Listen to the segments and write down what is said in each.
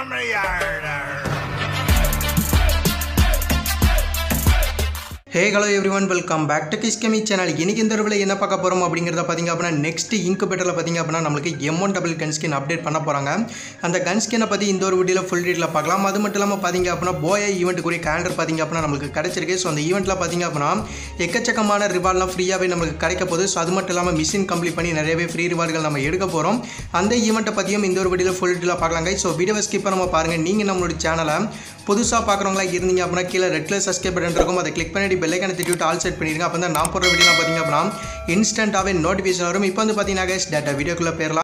from the yard. Hey hello everyone welcome back to கிஸ்கமி channel இன்னைக்கு இந்த தடவை என்ன பார்க்க போகிறோம் அப்படிங்கிறத பார்த்தீங்க அப்படின்னா நெக்ஸ்ட் இன்குபேட்டரில் பார்த்தீங்க அப்படின்னா நம்மளுக்கு M one double gun skin update பண்ண போகிறாங்க அந்த கன் ஸ்கினை பற்றி இந்த ஒரு வீடியோவில் ஃபுல் டீட்டில் பார்க்கலாம் அது மட்டும் இல்லாமல் பார்த்தீங்க அப்படின்னா போயா ஈவெண்ட்டுக்குரிய கேலண்டர் பார்த்தீங்க அப்படின்னா நம்மளுக்கு கிடைச்சிருக்கு ஸோ அந்த ஈவெண்ட்டில் பார்த்தீங்க அப்படின்னா எக்கச்சக்கமான ரிவார்ட்லாம் ஃப்ரீயாகவே நம்மளுக்கு கிடைக்க போகுது ஸோ அது மட்டும் இல்லாமல் மிஷின் கம்ப்ளீட் பண்ணி நிறையவே ஃப்ரீ ரிவார்டுகள் நம்ம எடுக்க போகிறோம் அந்த ஈவெண்ட்டை பற்றியும் இந்த ஒரு வீடியோவில் ஃபுல் டீட்டில் பார்க்கலாங்க ஸோ வீடியோவை ஸ்கிப் பண்ணாமல் பாருங்கள் நீங்கள் நம்மளோட சேனலை புதுசாக பார்க்குறவங்களா இருந்தீங்க அப்படின்னா கீழே ரெட் கலர் சப்ஸ்கிரைப் பட்டன் இருக்கும் அதை கிளிக் பண்ணிட்டு பெல்லைக்கான திட்டு ஆல் செட் பண்ணிடுங்க அப்போ தான் நான் போடுற வீடியோலாம் பார்த்தீங்க அப்படின்னா இன்ஸ்டன்ட்டாகவே நோட்டிஃபிகேஷன் வரும் இப்போ வந்து பார்த்தீங்கன்னா guys, டேட்டா வீடியோக்குள்ளே போயிடலாம்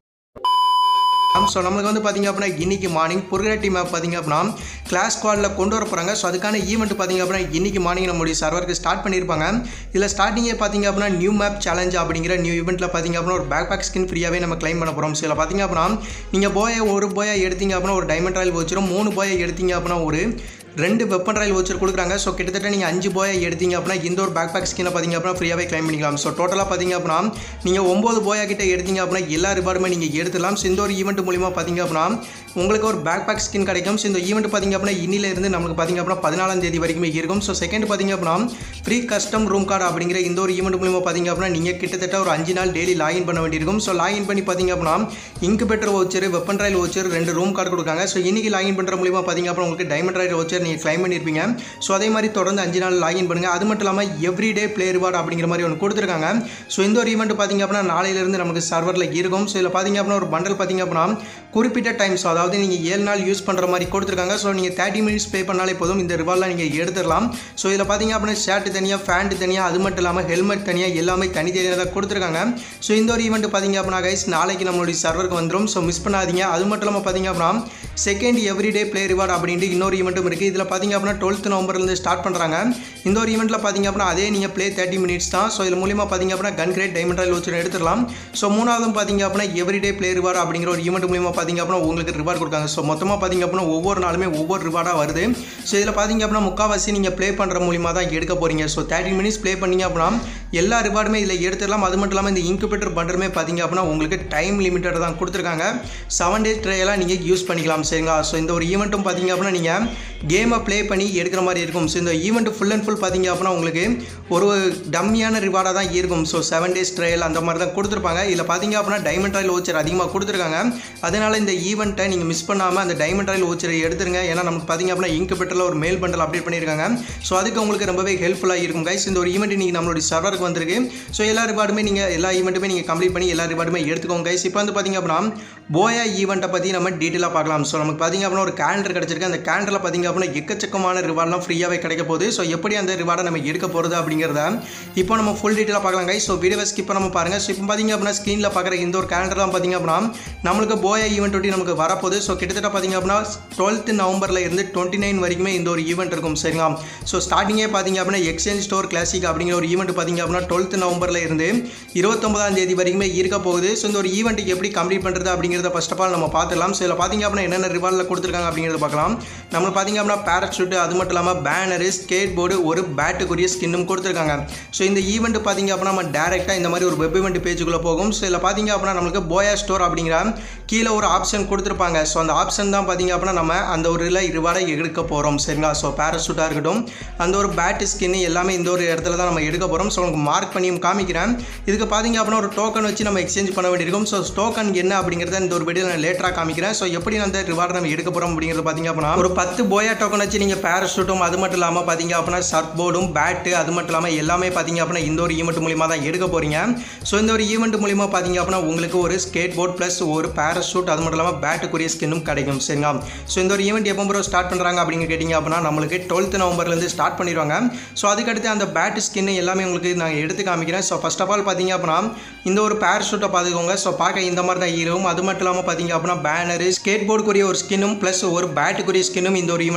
ஸோ நம்மளுக்கு வந்து பார்த்தீங்க அப்படின்னா இன்னைக்கு மார்னிங் புர்கரட்டி மேப் பார்த்தீங்க அப்படின்னா கிளாஸ் ஸ்குவாடில் கொண்டு வர போகிறாங்க ஸோ அதுக்கான ஈவெண்ட் பார்த்தீங்க அப்படின்னா இன்னைக்கு மார்னிங் நம்மளுடைய சர்வருக்கு ஸ்டார்ட் பண்ணியிருப்பாங்க இதில் ஸ்டார்டிங்கே பார்த்தீங்க அப்படின்னா நியூ மேப் சேலஞ்ச் அப்படிங்கிற நியூ ஈவெண்ட்டில் பார்த்தீங்க அப்படின்னா ஒரு பேக் பேக் ஸ்கின் ஃப்ரீயாகவே நம்ம க்ளைம் பண்ண போகிறோம் ஸோ இதில் பார்த்தீங்க அப்படின்னா நீங்கள் போயை ஒரு போயை எடுத்தீங்க அப்படின்னா ஒரு டைமண்ட் ராயல் வச்சிரும் மூணு போயை எடுத்தீங்க அப்படின்னா ஒரு ரெண்டு வெப்பன் ராயல் வச்சர் கொடுக்குறாங்க ஸோ கிட்டத்தட்ட நீங்கள் அஞ்சு போயை எடுத்தீங்க அப்படின்னா இந்த ஒரு பேக் பேக் ஸ்கினை பார்த்தீங்க அப்படின்னா ஃப்ரீயாகவே க்ளைம் பண்ணிக்கலாம் ஸோ டோட்டலாக பார்த்தீங்க அப்படின்னா நீங்கள் ஒம்பது போயா கிட்ட எடுத்தீங்க அப்படின்னா எல்லா ரிவார்டுமே நீங்கள் எடுத்துலாம் ஸோ இந்த ஒரு ஈவெண்ட் மூலிமா பார்த்தீங்க அப்படின்னா உங்களுக்கு ஒரு பேக் பேக் ஸ்கின் கிடைக்கும் ஸோ இந்த ஈவெண்ட் பார்த்தீங்க அப்படின்னா இன்னில இருந்து நமக்கு பார்த்தீங்க அப்படின்னா பதினாலாம் தேதி வரைக்குமே இருக்கும் ஸோ செகண்ட் பார்த்தீங்க அப்படின்னா ஃப்ரீ கஸ்டம் ரூம் கார்டு அப்படிங்கிற இந்த ஒரு ஈவெண்ட் மூலிமா பார்த்தீங்க அப்படின்னா நீங்கள் கிட்டத்தட்ட ஒரு அஞ்சு நாள் டெய்லி லாகின் பண்ண வேண்டியிருக்கும் ஸோ லாகின் பண்ணி பார்த்தீங்க அப்படின்னா incubator voucher weapon royale voucher ரெண்டு ரூம் கார்டு கொடுக்காங்க ஸோ இன்னைக்கு லாகின் பண்ணுற மூலிமா பார்த்தீங்க அப்படின்னா உங்களுக்கு டைமண்ட் ராயல் வச்சர் நீங்கள் க்ளைம் பண்ணியிருப்பீங்க ஸோ அதே மாதிரி தொடர்ந்து அஞ்சு நாள் லாகின் பண்ணுங்கள் அது மட்டும் இல்லாமல் எவ்ரிடே பிளே ரிவார்டு அப்படிங்கிற மாதிரி ஒன்று கொடுத்துருக்காங்க ஸோ இந்த ஒரு ஈவெண்ட் பார்த்தீங்க அப்படின்னா நாளையிலேருந்து நமக்கு சர்வரில் இருக்கும் ஸோ இதில் பார்த்தீங்க அப்படின்னா ஒரு பண்டல் பார்த்தீங்க அப்படின்னா குறிப்பிட்ட டைம் ஸோ அதாவது நீங்கள் ஏழு நாள் யூஸ் பண்ணுற மாதிரி கொடுத்துருக்காங்க ஸோ நீங்கள் தேர்ட்டி மினிட்ஸ் பே பண்ணாலே போதும் இந்த ரிவார்ட்லாம் நீங்கள் எடுத்துடலாம் ஸோ இதில் பார்த்தீங்க அப்படின்னா ஷர்ட் தனியாக ஃபேண்ட் தனியாக அது மட்டும் இல்லாமல் ஹெல்மெட் தனியாக எல்லாமே தனித்தனியாக தான் கொடுத்துருக்காங்க ஸோ இந்த ஒரு ஈவெண்ட் பார்த்தீங்க அப்படின்னா கைஸ் நாளைக்கு நம்மளுடைய சர்வருக்கு வந்துடும் ஸோ மிஸ் பண்ணாதீங்க அது மட்டும் இல்லாமல் பார்த்தீங்க அப்படின்னா செகண்ட் எவ்ரிடே பிளே ரிவார்டு அப்படின்ட்டு இன்னொரு ஈவெண்ட்டும் இருக்குது இதில் பார்த்தீங்க அப்படின்னா டுவெல்த் நவம்பர்லேருந்து ஸ்டார்ட் பண்ணுறாங்க இந்த ஒரு ஈவெண்ட்டில் பார்த்தீங்க அப்படின்னா அதே நீங்கள் ப்ளே தேர்ட்டி மினிட்ஸ் தான் ஸோ இது மூலியமாக பார்த்தீங்க அப்படின்னா கன் கிரேட் டைமண்ட் ராயல் வச்சு எடுத்துடலாம் ஸோ மூணாவதும் பார்த்தீங்க அப்படின்னா எவ்ரிடே பிளே ரிவார்டு அப்படிங்கிற ஒரு ஈவெண்ட் மூலியமாக பார்த்தீங்க அப்படின்னா உங்களுக்கு ரிவார்டு கொடுக்காங்க ஸோ மொத்தமாக பார்த்தீங்க அப்படின்னா ஒவ்வொரு நாளுமே ஒவ்வொரு ரிவார்டாக வருது ஸோ இதில் பார்த்தீங்க அப்படின்னா முக்கால்வாசி நீங்கள் ப்ளே பண்ணுற மூலியமாக தான் எடுக்க போகிறீங்க ஸோ தேர்ட்டி மினிட்ஸ் ப்ளே பண்ணீங்க அப்படின்னா எல்லா ரிவார்டுமே இதில் எடுத்துடலாம் அது மட்டும் இல்லாமல் இந்த இன்குபேட்டர் பண்டருமே பார்த்தீங்க அப்படின்னா உங்களுக்கு டைம் லிமிட்டட் தான் கொடுத்துருக்காங்க செவன் டேஸ் ட்ரையெல்லாம் நீங்கள் யூஸ் பண்ணிக்கலாம் சரிங்களா ஸோ இந்த ஒரு ஈவெண்ட்டும் பார்த்தீங்க அப்படின்னா நீங்கள் கேமை ப்ளே பண்ணி எடுக்கிற மாதிரி இருக்கும் ஸோ இந்த ஈவெண்ட் ஃபுல் அண்ட் ஃபுல் பார்த்தீங்க அப்படின்னா உங்களுக்கு ஒரு டம்மியான ரிவார்டாக தான் இருக்கும் ஸோ செவன் டேஸ் ட்ரையல் அந்த மாதிரி தான் கொடுத்துருப்பாங்க இதில் பார்த்தீங்க அப்படின்னா டைமண்ட் ராயல் ஓச்சர் அதிகமாக கொடுத்துருக்காங்க அதனால் இந்த ஈவெண்ட்டை நீங்கள் மிஸ் பண்ணாமல் அந்த டைமண்ட் ராயல் ஓச்சரை எடுத்துருங்க ஏன்னா நமக்கு பார்த்தீங்க அப்படின்னா இன்குபேட்டரில் ஒரு மேல் பண்டல் அப்டேட் பண்ணியிருக்காங்க ஸோ அதுக்கு உங்களுக்கு ரொம்பவே ஹெல்ப்ஃபுல்லாக இருக்கும் கைஸ் இந்த ஒரு ஈவெண்ட் நீங்கள் நம்மளுடைய சர்வருக்கு வந்திருக்கு ஸோ எல்லா ரிவார்டுமே நீங்கள் எல்லா ஈவெண்ட்டுமே நீங்கள் கம்ப்ளீட் பண்ணி எல்லா ரிவார்டுமே எடுத்துக்கோங்க கைஸ் இப்போ வந்து பார்த்தீங்க அப்படின்னா போயா ஈவெண்ட்டை பற்றி நம்ம டீட்டெயிலாக பார்க்கலாம் ஸோ நமக்கு பார்த்தீங்க அப்படின்னா ஒரு கேலண்டர் கிடச்சிருக்கு அந்த கேலண்டரில் பார்த்தீங்க அப்படின்னா எக்கச்சக்கமான ரிவார்ட்லாம் ஃப்ரீயாகவே கிடைக்க போகுது ஸோ எப்படி அந்த ரிவார்டை நம்ம எடுக்க போகிறது அப்படிங்கிறத இப்போ நம்ம ஃபுல் டீட்டெயிலாக பார்க்கலாம் கைஸ் ஸோ வீடியோவை ஸ்கிப் பண்ணாமல் பாருங்கள் ஸோ இப்போ பார்த்தீங்க அப்படின்னா ஸ்க்ரீனில் பார்க்குற இந்த ஒரு கேலண்டர்லாம் பார்த்தீங்க அப்படின்னா நம்மளுக்கு போயா ஈவெண்ட் ஒட்டி நமக்கு வரப்போகுது ஸோ கிட்டத்தட்ட பார்த்தீங்க அப்படின்னா டுவெல்த் நவம்பரில் இருந்து டுவெண்ட்டி நைன் வரைக்குமே இந்த ஒரு ஈவெண்ட் இருக்கும் சரிங்களா ஸோ ஸ்டார்டிங்கே பார்த்தீங்க அப்படின்னா எக்ஸ்சேஞ்ச் ஸ்டோர் கிளாசிக் அப்படிங்கிற ஒரு ஈவெண்ட் பார்த்தீங்க அப்படின்னா டுவெல்த் நவம்பரில் இருந்து இருபத்தொம்பதாம் தேதி வரைக்குமே இருக்க போகுது ஸோ இந்த ஒரு ஈவெண்ட்டுக்கு எப்படி கம்ப்ளீட் பண்ணுறது அப்படிங்கிறத ஃபஸ்ட் ஆஃப் ஆல் நம்ம பார்த்துக்கலாம் ஸோ இதில் பார்த்தீங்க அப்படின்னா என்னென்ன ரிவார்டில் கொடுத்துருக்காங்க அப்படிங்கிறத பார்க்கலாம் நம்ம பார்த்தீங்க அப்படின்னா பேரஷூட் அது மட்டும் இல்லாமல் பேனரு ஸ்கேட் போர்டு ஒரு பேட்டுக்குரிய ஸ்கின்னும் கொடுத்துருக்காங்க ஸோ இந்த ஈவெண்ட் பார்த்தீங்க அப்படின்னா நம்ம டேரெக்டாக இந்த மாதிரி ஒரு வெப் ஈவெண்ட் பேஜுக்குள்ளே போகும் ஸோ இதில் பார்த்தீங்க அப்படின்னா நம்மளுக்கு போயா ஸ்டோர் அப்படிங்கிற கீழே ஒரு ஆப்ஷன் கொடுத்துருப்பாங்க ஸோ அந்த ஆப்ஷன் தான் பார்த்தீங்க அப்படின்னா நம்ம அந்த ஒரு இதில் ரிவார்டை எடுக்க போகிறோம் சரிங்களா ஸோ பேரஷூட்டாக இருக்கட்டும் அந்த ஒரு பேட்டு ஸ்கின் எல்லாமே இந்த ஒரு இடத்துல தான் நம்ம எடுக்க போகிறோம் ஸோ உங்களுக்கு மார்க் பண்ணி காமிக்கிறேன் இதுக்கு பார்த்தீங்க அப்படின்னா ஒரு டோக்கன் வச்சு நம்ம எக்ஸ்சேஞ்ச் பண்ண வேண்டியிருக்கும் ஸோ டோக்கன் என்ன அப்படிங்கிறத இந்த ஒரு வீடியோ நான் லேட்டராக காமிக்கிறேன் ஸோ எப்படி அந்த ரிவார்டை நம்ம எடுக்க போகிறோம் அப்படிங்கிறது பார்த்தீங்க அப்படின்னா ஒரு பத்து போயா டோக்கன் வச்சு நீங்கள் பேரஷூட்டும் அது மட்டும் இல்லாமல் பார்த்தீங்க அப்படின்னா சர்ட் போர்டும் பேட்டு அது மட்டும் இல்லாமல் எல்லாமே பார்த்தீங்க அப்படின்னா இந்த ஒரு ஈவெண்ட் மூலியமாக தான் எடுக்க போகிறீங்க ஸோ இந்த ஒரு ஈவெண்ட் மூலியமாக பார்த்தீங்க அப்படின்னா உங்களுக்கு ஒரு ஸ்கேட் போர்ட் ப்ளஸ் ஒரு பேரஷூட் அது மட்டும் இல்லாமல் பேட்டுக்குரிய ஸ்கின்னும் கிடைக்கும் சரிங்களா ஸோ இந்த ஒரு ஈவெண்ட் எப்போ ப்ரோ ஸ்டார்ட் பண்ணுறாங்க அப்படின்னு கேட்டிங்க அப்படின்னா நம்மளுக்கு டுவெல்த் நவம்பர்லேருந்து ஸ்டார்ட் பண்ணிடுவாங்க ஸோ அதுக்கடுத்து அந்த பேட் ஸ்கின் எல்லாமே உங்களுக்கு நான் எடுத்து காமிக்கிறேன் ஸோ ஃபஸ்ட் ஆஃப் ஆல் பார்த்தீங்க அப்படின்னா இந்த ஒரு பேரஷூட்டை பார்த்துக்கோங்க ஸோ பார்க்க இந்த மாதிரி தான் இருக்கும் அது மட்டும் இல்லாமல் பார்த்தீங்க அப்படின்னா பேனரு ஸ்கேட் போர்டுக்குரிய ஒரு ஸ்கின்னும் ப்ளஸ் ஒரு பேட்டுக்குரிய ஸ்கின்னும் இந்த ஒரு ஈவெண்ட்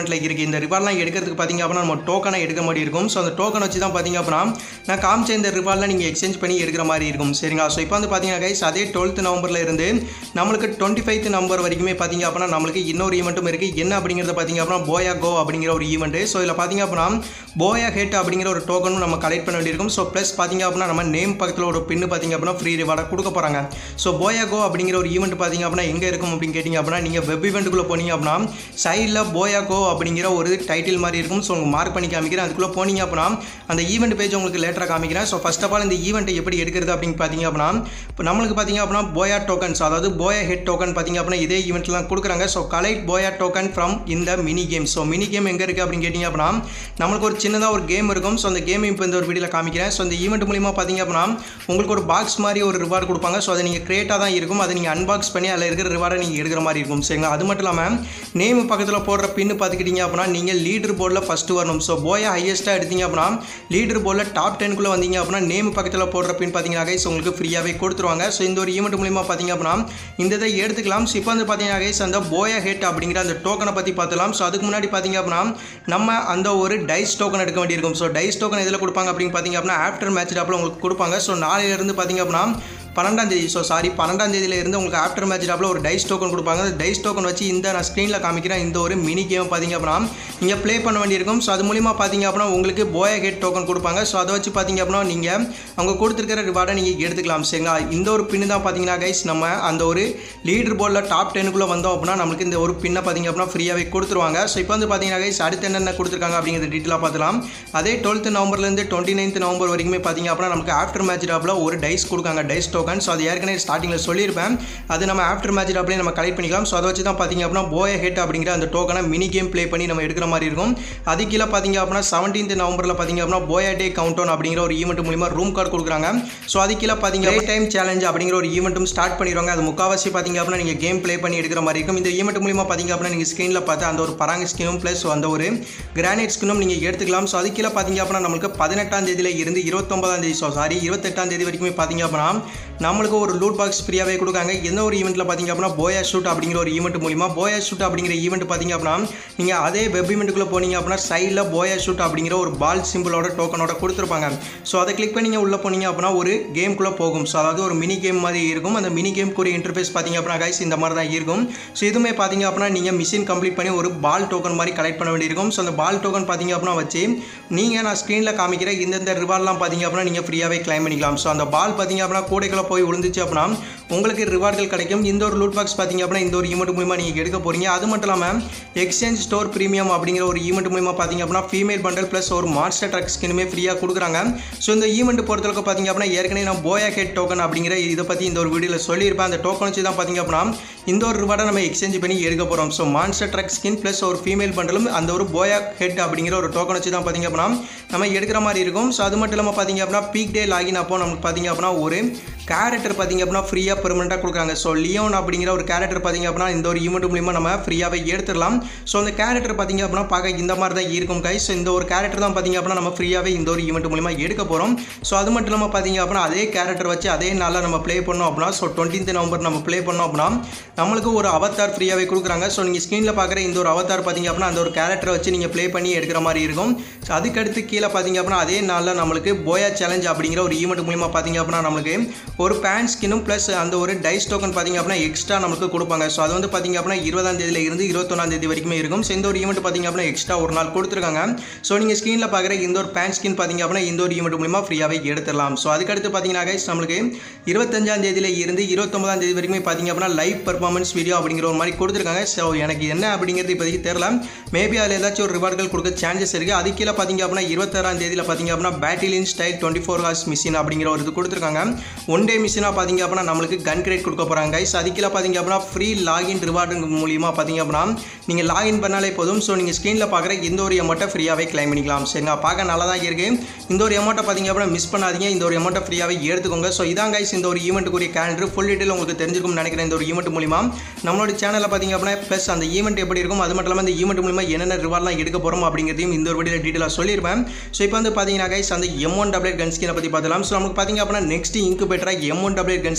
ஈவெண்ட்டில் இருக்குது இந்த ரிவார்ட்லாம் எடுக்கிறதுக்கு பார்த்தீங்க அப்படின்னா நம்ம டோக்கனை எடுக்க மாதிரி இருக்கும் ஸோ அந்த டோக்கன் வச்சு தான் பார்த்தீங்க அப்படின்னா நான் காமிச்ச இந்த ரிவார்டில் நீங்கள் எக்ஸ்சேஞ்ச் பண்ணி எடுக்கிற மாதிரி இருக்கும் சரிங்களா ஸோ இப்போ வந்து பார்த்தீங்கன்னா கைஸ் அதே டுவெல்த் நவம்பரில் இருந்து நம்மளுக்கு டுவெண்ட்டி ஃபைவ்த் நம்பர் வரைக்குமே பார்த்தீங்க அப்படின்னா நம்மளுக்கு இன்னொரு ஈவெண்ட்டும் இருக்குது என்ன அப்படிங்கிறத பார்த்தீங்க அப்படின்னா போயா கோ அப்படிங்கிற ஒரு ஈவெண்ட்டு ஸோ இதில் பார்த்தீங்க அப்படின்னா போயா ஹெட் அப்படிங்கிற ஒரு டோக்கனும் நம்ம கலெக்ட் பண்ண வேண்டியிருக்கும் ஸோ ப்ளஸ் பார்த்தீங்க அப்படின்னா நம்ம நேம் பக்கத்தில் ஒரு பின்னு பார்த்தீங்க அப்படின்னா ஃப்ரீ ரிவார்டாக கொடுக்க போகிறாங்க ஸோ போயா கோ அப்படிங்கிற ஒரு ஈவெண்ட் பார்த்தீங்க அப்படின்னா எங்கே இருக்கும் அப்படின்னு கேட்டிங்க அப்படின்னா நீங்கள் வெப் ஈவெண்ட்டுக்குள்ளே போனீங்க அப்படின்னா சைடில் போயா கோ அப்படிங்கிற ஒரு டைட்டில் மாதிரி இருக்கும் ஸோ உங்களுக்கு மார்க் பண்ணி காமிக்கிறேன் அதுக்குள்ளே போனீங்க அப்படின்னா அந்த ஈவெண்ட் பேஜ் உங்களுக்கு லேட்டராக காமிக்கிறேன் ஸோ ஃபஸ்ட் ஆஃப் ஆல் இந்த ஈவெண்ட்டை எப்படி எடுக்கிறது அப்படின்னு பார்த்தீங்க அப்படின்னா இப்போ நம்மளுக்கு பார்த்தீங்க அப்படின்னா போயா டோக்கன்ஸ் அதாவது போயா ஹெட் டோக்கன் பார்த்தீங்க அப்படின்னா இதே ஈவெண்ட்லாம் கொடுக்குறாங்க so collect booyah token from இந்த mini game so mini game எங்கே இருக்குது அப்படின்னு கேட்டிங்க அப்படின்னா நம்மளுக்கு ஒரு சின்னதாக ஒரு கேம் இருக்கும் ஸோ அந்த கேம் இப்போ இந்த ஒரு வீடியோவில் காமிக்கிறேன் ஸோ இந்த ஈவெண்ட் மூலிமா பார்த்தீங்க அப்படின்னா உங்களுக்கு ஒரு பாக்ஸ் மாதிரி ஒரு ரிவார்டு கொடுப்பாங்க ஸோ அதை நீங்கள் கிரியேட்டாக தான் இருக்கும் அதை நீங்கள் அன்பாக்ஸ் பண்ணி அதில் இருக்கிற ரிவார்டை நீங்கள் எடுக்கிற மாதிரி இருக்கும் சரிங்களா அது மட்டும் இல்லாமல் நேம் பக்கத்தில் போடுற பின்னு பார்த்துக்கிட்டீங்க அப்படின்னா நீங்கள் லீடர் போர்டில் ஃபஸ்ட்டு வரணும் ஸோ போயா ஹையஸ்ட்டாக எடுத்தீங்க அப்படின்னா லீடர் போர்டில் டாப் டென்க்குள்ளே வந்தீங்க அப்படின்னா நேம் பக்கத்தில் போடுற பின் பார்த்தீங்கன்னா guys உங்களுக்கு ஃப்ரீயாகவே கொடுத்துருவாங்க ஸோ இந்த ஒரு ஈவெண்ட் மூலிமா பார்த்தீங்க அப்படின்னா இந்த இதை எடுத்துக்கலாம் ஸோ இப்போ வந்து பார்த்தீங்கன்னா guys அந்த போயா ஹெட் அப்படிங்கிற அந்த டோக்கனை பற்றி பார்த்துலாம் ஸோ அதுக்கு முன்னாடி பார்த்தீங்க அப்படின்னா நம்ம அந்த ஒரு டைஸ் டோக்கன் எடுக்க வேண்டியிருக்கும் ஸோ டைஸ் டோக்கன் எதில் கொடுப்பாங்க அப்படின்னு பார்த்தீங்க அப்படின்னா ஆஃப்டர் மேட்ச் டாப்பில் உங்களுக்கு கொடுப்பாங்க ஸோ நாளையிலேருந்து பார்த்தீங்க அப்படின்னா பன்னெண்டாம் தேதி ஸோ சாரி பன்னெண்டாம் தேதியில இருந்து உங்களுக்கு ஆஃப்டர் மேட்ச் டாப்பில் ஒரு டைஸ் டோக்கன் கொடுப்பாங்க அந்த டைஸ் டோக்கன் வச்சு இந்த நான் ஸ்க்ரீனில் காமிக்கிறேன் இந்த ஒரு மினி கேம் பார்த்தீங்க அப்படின்னா நீங்கள் ப்ளே பண்ண வேண்டியிருக்கும் ஸோ அது மூலிமா பார்த்தீங்க அப்படின்னா உங்களுக்கு போயா கேட் டோக்கன் கொடுப்பாங்க ஸோ அதை வச்சு பார்த்தீங்க அப்படின்னா நீங்கள் அவங்க கொடுத்துருக்கிற ரிவார்டை நீங்கள் எடுத்துக்கலாம் சரிங்களா இந்த ஒரு பின்னு தான் பார்த்தீங்கன்னா கைஸ் நம்ம அந்த ஒரு லீடர் போர்டில் டாப் டென்னுக்குள்ளே வந்தோம் அப்படின்னா நம்மளுக்கு இந்த ஒரு பின்னை பார்த்தீங்க அப்படின்னா ஃப்ரீயாகவே கொடுத்துருவாங்க ஸோ இப்போ வந்து பார்த்தீங்கன்னா கைஸ் அடுத்து என்னென்ன கொடுத்துருக்காங்க அப்படிங்கிறத டீட்டெயிலாக பார்த்துலாம் அதே டுவெல்த் நவம்பர்லேருந்து டுவெண்ட்டி நைன்த் நவம்பர் வரைக்குமே பார்த்தீங்க அப்படின்னா நமக்கு ஆஃப்டர் மேட்ச் டாப்பில் ஒரு டைஸ் கொடுக்காங்க டைஸ் டோக்கன் ஸோ அது ஏற்கனவே ஸ்டார்டிங்கில் சொல்லியிருப்பேன் அது நம்ம ஆஃப்டர் மேட்ச் டாப்லேயே நம்ம கலெக்ட் பண்ணிக்கலாம் ஸோ அதை வச்சு தான் பார்த்தீங்க அப்படின்னா போய ஹெட் அப்படிங்கிற அந்த டோக்கனை மினி கேம் ப்ளே பண்ணி நம்ம எடுக்கிற மாதிரி இருக்கும் அது கீழே பார்த்தீங்க அப்படின்னா செவன்டீன்த் நவம்பரில் பார்த்தீங்க அப்படின்னா போயா டே கவுண்ட் டவுன் அப்படிங்கிற ஒரு ஈவெண்ட் மூலிமா ரூம் கார்டு கொடுக்குறாங்க ஸோ அது கீழே பார்த்தீங்க டைம் சேலஞ்ச் அப்படிங்கிற ஒரு ஈவெண்ட்டும் ஸ்டார்ட் பண்ணிடுவாங்க அது முக்காவாசி பார்த்தீங்க அப்படின்னா நீங்கள் கேம் ப்ளே பண்ணி எடுக்கிற மாதிரி இருக்கும் இந்த ஈவெண்ட் மூலிமா பார்த்தீங்க அப்படின்னா நீங்கள் ஸ்க்ரீனில் பார்த்து அந்த ஒரு பராங்க ஸ்கினும் ப்ளஸ் அந்த ஒரு கிரானைட் ஸ்கினும் நீங்கள் எடுத்துக்கலாம் ஸோ அது கீழே பார்த்தீங்க அப்படின்னா நம்மளுக்கு பதினெட்டாம் தேதியில இருந்து இருபத்தொன்பதாம் தேதி ஸோ சாரி இருபத்தெட்டாம் தேதி வரைக்குமே பார்த்தீங்க அப்படின்னா நம்மளுக்கு ஒரு லூட் பாக்ஸ் ஃப்ரீயாகவே கொடுக்காங்க எந்த ஒரு ஈவெண்ட்டில் பார்த்தீங்க அப்படின்னா போயா ஷூட் அப்படிங்கிற ஒரு ஈவெண்ட் மூலிமா போயா ஷூட் அப்படிங்கிற ஈவெண்ட் பார்த்தீங்க அப்படின்னா நீங்கள் அதே வெப் ஈவெண்ட்டுக்குள்ளே போனீங்க அப்படின்னா சைடில் போயா ஷூட் அப்படிங்கிற ஒரு பால் சிம்பிளோட டோக்கனோட கொடுத்துருப்பாங்க ஸோ அதை கிளிக் பண்ணி உள்ளே போனீங்க அப்படின்னா ஒரு கேம்குள்ளே போகும் ஸோ அதாவது ஒரு மினி கேம் மாதிரி இருக்கும் அந்த மினி கேம்க்குரிய இன்டர்ஃபேஸ் பார்த்தீங்க அப்படின்னா கைஸ் இந்த மாதிரி தான் இருக்கும் ஸோ இதுவுமே பார்த்தீங்க அப்படின்னா நீங்கள் மிஷின் கம்ப்ளீட் பண்ணி ஒரு பால் டோக்கன் மாதிரி கலெக்ட் பண்ண வேண்டியிருக்கும் ஸோ அந்த பால் டோக்கன் பார்த்தீங்க அப்படின்னா வச்சு நீங்கள் நான் ஸ்க்ரீனில் காமிக்கிற இந்தந்த ரிவார்ட்லாம் பார்த்தீங்க அப்படின்னா நீங்கள் ஃப்ரீயாகவே கிளைம் பண்ணிக்கலாம் ஸோ அந்த பால் பார்த்தீங்க அப்படின்னா கூடைக்குள்ளே போய் விழுந்துச்சு அப்படின்னா உங்களுக்கு ரிவார்டுகள் கிடைக்கும் இந்த ஒரு லூட் பாக்ஸ் பார்த்தீங்க அப்படின்னா இந்த ஒரு ஈவெண்ட் மூலிமா நீங்கள் எடுக்க போகிறீங்க அது மட்டும் இல்லாமல் எக்ஸ்சேஞ்ச் ஸ்டோர் ப்ரீமியம் அப்படிங்கிற ஒரு ஈவெண்ட் மூலிமா பார்த்தீங்க அப்படின்னா ஃபீமேல் பண்டல் ப்ளஸ் ஒரு மாஸ்டர் ட்ரக் ஸ்கினுமே ஃப்ரீயாக கொடுக்குறாங்க ஸோ இந்த ஈவெண்ட் பொறுத்தளவுக்கு பார்த்தீங்க அப்படின்னா ஏற்கனவே நான் போயா ஹெட் டோக்கன் அப்படிங்கிற இதை பற்றி இந்த ஒரு வீடியோவில் சொல்லியிருப்பேன் அந்த டோக்கன் வச்சு தான் பார்த்தீங்க அப்படின்னா இந்த ஒரு ரிவார்டை நம்ம எக்ஸ்சேஞ்ச் பண்ணி எடுக்க போகிறோம் so monster truck skin plus ஒரு ஃபீமேல் பண்டலும் அந்த ஒரு போயா ஹெட் அப்படிங்கிற ஒரு டோக்கன் வச்சு தான் பார்த்தீங்க அப்படின்னா நம்ம எடுக்கிற மாதிரி இருக்கும் ஸோ அது மட்டும் இல்லாமல் பார்த்தீங்க அப்படின்னா பீக் டே லாகின் அப்போ நமக்கு பார்த்தீங்க அப்படின்னா ஒரு கேரக்டர் பார்த்தீங்க அப்படின்னா ஃப்ரீயாக பெர்மனெண்ட்டாக கொடுக்குறாங்க ஸோ லியோன் அப்படிங்கிற ஒரு கேரக்டர் பார்த்தீங்க அப்படின்னா இந்த ஒரு ஈவெண்ட் மூலிமா நம்ம ஃப்ரீயாகவே எடுத்துடலாம் ஸோ அந்த கேரக்டர் பார்த்தீங்க அப்படின்னா பார்க்க இந்த மாதிரி தான் இருக்கும் கை ஸோ இந்த ஒரு கேரக்டர் தான் பார்த்தீங்க அப்படின்னா நம்ம ஃப்ரீயாகவே இந்த ஒரு ஈவெண்ட் மூலிமா எடுக்க போகிறோம் ஸோ அது மட்டும் இல்லாமல் பார்த்தீங்க அப்படின்னா அதே கேரக்டர் வச்சு அதே நாளில் நம்ம ப்ளே பண்ணோம் அப்படின்னா ஸோ டுவெண்ட்டீன்த் நவம்பர் நம்ம ப்ளே பண்ணோம் அப்படின்னா நம்மளுக்கு ஒரு அவத்தார் ஃப்ரீயாகவே கொடுக்குறாங்க ஸோ நீங்கள் ஸ்க்ரீனில் பார்க்குற இந்த ஒரு அவத்தார் பார்த்தீங்க அப்படின்னா அந்த ஒரு கேரக்டரை வச்சு நீங்கள் ப்ளே பண்ணி எடுக்கிற மாதிரி இருக்கும் ஸோ அதுக்கடுத்து கீழே பார்த்தீங்க அப்படின்னா அதே நாளில் நம்மளுக்கு போயா சேலஞ்ச் அப்படிங்கிற ஒரு ஈவெண்ட் மூலிமா பார்த்தீங்க அப்படின்னா நம்மளுக்கு ஒரு பேன் ஸ்கினும் ப்ளஸ் அந்த ஒரு டைஸ் டோக்கன் பார்த்தீங்க அப்படின்னா எக்ஸ்ட்ரா நமக்கு கொடுப்பாங்க ஸோ அது வந்து பார்த்தீங்க அப்படின்னா இருபதாம் தேதியில இருந்து இருபத்தொன்னாம் தேதி வரைக்குமே இருக்கும் ஸோ இந்த ஒரு ஈவெண்ட் பார்த்தீங்க அப்படின்னா எக்ஸ்ட்ரா ஒரு நாள் கொடுத்துருக்காங்க ஸோ நீங்கள் ஸ்க்ரீனில் பார்க்குற இந்த ஒரு பேன் ஸ்கின் பார்த்தீங்க அப்படின்னா இந்த ஒரு ஈவெண்ட் மூலிமா ஃப்ரீயாகவே எடுத்துடலாம் ஸோ அதுக்கடுத்து பார்த்தீங்கன்னா guys, நம்மளுக்கு இருபத்தஞ்சாம் தேதியில இருந்து இருபத்தொன்பதாம் தேதி வரைக்குமே பார்த்தீங்க அப்படின்னா லைவ் பர்ஃபார்மன்ஸ் வீடியோ அப்படிங்கிற ஒரு மாதிரி கொடுத்துருக்காங்க ஸோ எனக்கு என்ன அப்படிங்கிறது இப்போதைக்கு தெரியல மேபி அதில் ஏதாச்சும் ஒரு ரிவார்டுகள் கொடுக்க சான்சஸ் இருக்குது அது கீழே பார்த்தீங்க அப்படின்னா இருபத்தாறாம் தேதியில் பார்த்தீங்க அப்படின்னா பேட்டிலின் style twenty four hours mission அப்படிங்கிற ஒரு இது கொடுத்துருக்காங்க ஒன் டே மிஷினாக பார்த்தீங்க அப்படின்னா நம்மளுக்கு கன் கிரேட் கொடுக்க போகிறாங்க கைஸ் அது கீழே பார்த்தீங்க அப்படின்னா ஃப்ரீ லாகின் ரிவார்டு மூலியமாக பார்த்தீங்க அப்படின்னா நீங்கள் லாகின் பண்ணாலே போதும் ஸோ நீங்கள் ஸ்க்ரீனில் பார்க்குற இந்த ஒரு அமௌண்ட்டை ஃப்ரீயாகவே கிளைம் பண்ணிக்கலாம் சரிங்களா பார்க்க நல்லா தான் இருக்குது இந்த ஒரு அமௌண்ட்டை பார்த்தீங்க அப்படின்னா மிஸ் பண்ணாதீங்க இந்த ஒரு அமௌண்ட்டை ஃப்ரீயாகவே எடுத்துக்கோங்க ஸோ இதான் கைஸ் இந்த ஒரு ஈவெண்ட்டுக்குரிய கேலண்டர் ஃபுல் டீட்டெயில் உங்களுக்கு தெரிஞ்சிருக்கும்னு நினைக்கிறேன் இந்த ஒரு ஈவெண்ட் மூலிமா நம்மளோட சேனலில் பார்த்தீங்க அப்படின்னா ப்ளஸ் அந்த ஈவெண்ட் எப்படி இருக்கும் அது மட்டும் இல்லாமல் இந்த ஈவெண்ட் மூலிமா என்னென்ன ரிவார்ட்லாம் எடுக்க போகிறோம் அப்படிங்கிறதையும் இந்த ஒரு வீடியோ டீட்டெயிலாக சொல்லியிருப்பேன் ஸோ இப்போ வந்து பார்த்தீங்கன்னா கைஸ் அந்த எம் ஒன் டபிள்யூ கன் ஸ்கினை பற்றி பார்க்கலாம் ஸோ நமக்கு பார்த்தீங்க அப்படின்னா நெக்ஸ்ட் இன்குபேட்டராக M one W gun skin தான் பார்த்தீங்க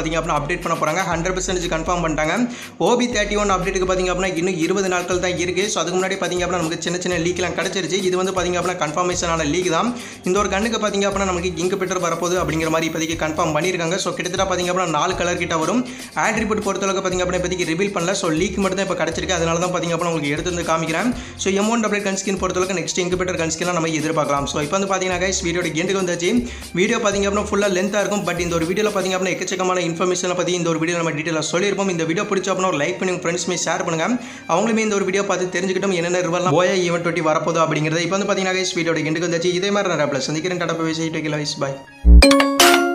பார்த்தீங்க அப்படின்னா அப்டேட் பண்ண போகிறாங்க ஹண்ட்ரட் பர்சன்டேஜ் கன்ஃபார்ம் பண்ணிட்டாங்க ஓபி தேர்ட்டி ஒன் அப்டேட்டுக்கு பார்த்தீங்க அப்படின்னா இன்னும் இருபது நாட்கள் தான் இருக்குது ஸோ அதுக்கு முன்னாடி பார்த்தீங்க அப்படின்னா நமக்கு சின்ன சின்ன லீக்லாம் கிடச்சிருச்சு இது வந்து பார்த்தீங்க அப்படின்னா கன்ஃபர்மேஷனான லீக் தான் இந்த ஒரு கண்ணுக்கு பார்த்தீங்க அப்படின்னா நமக்கு இங்கு பெட்டர் வரப்போகுது அப்படிங்கிற மாதிரி இப்போதைக்கு கன்ஃபார்ம் பண்ணியிருக்காங்க ஸோ கிட்டத்தட்ட பார்த்தீங்க அப்படின்னா நாலு கலர் கிட்ட வரும் ஆட்ரிபியூட் பொறுத்தளவுக்கு பார்த்தீங்க அப்படின்னா இப்போதைக்கு ரிவீல் பண்ணல ஸோ லீக் மட்டும் தான் இப்போ கிடச்சிருக்கு அதனால தான் பார்த்தீங்க அப்படின்னா உங்களுக்கு எடுத்து வந்து காமிக்கிறேன் ஸோ எமௌண்ட் அப்டேட் கன் ஸ்கின் பொறுத்தளவுக்கு நெக்ஸ்ட் இங்கு பெட்டர் கன் ஸ்கின்லாம் நம்ம எதிர்பார்க்கலாம் ஸோ இப்போ வந்து பார்த்தீங்கன்னா கைஸ் வீடியோட எண்டுக்கு வந்தாச்சு வீடியோ பார்த்தீங்க அப்படின்னா ஃபுல்லாக லென்த்தாக இருக்கும் பட் இந்த ஒரு வீடியோவில் பார்த்தீங்க அப்படின்னா எக்கச்சக்கமான இன்ஃபர்மேஷனை பற்றி இந்த ஒரு வீடியோ நம்ம டீட்டெயிலாக சொல்லியிருப்போம் இந்த வீடியோ பிடிச்ச அப்படின்னா ஒரு லைக் பண்ணி உங்கள் ஃப்ரெண்ட்ஸ்மே ஷேர் பண்ணுங்க அவங்களுமே இந்த ஒரு வீடியோ பார்த்து தெரிஞ்சுக்கிட்டும் என்னென்ன ரிவர்லாம் ஓயா ஈவெண்ட் டுவெண்ட்டி வரப்போதோ அப்படிங்கிறது இப்போ வந்து பார்த்தீங்கன்னா கைஸ் வீடியோட எண்டுக்கு வந்தாச்சு இதே மாதிரி நிறைய ப்ளஸ் சந்திக்கிறேன் டாடா பேசி டேக்கில் வைஸ் பாய்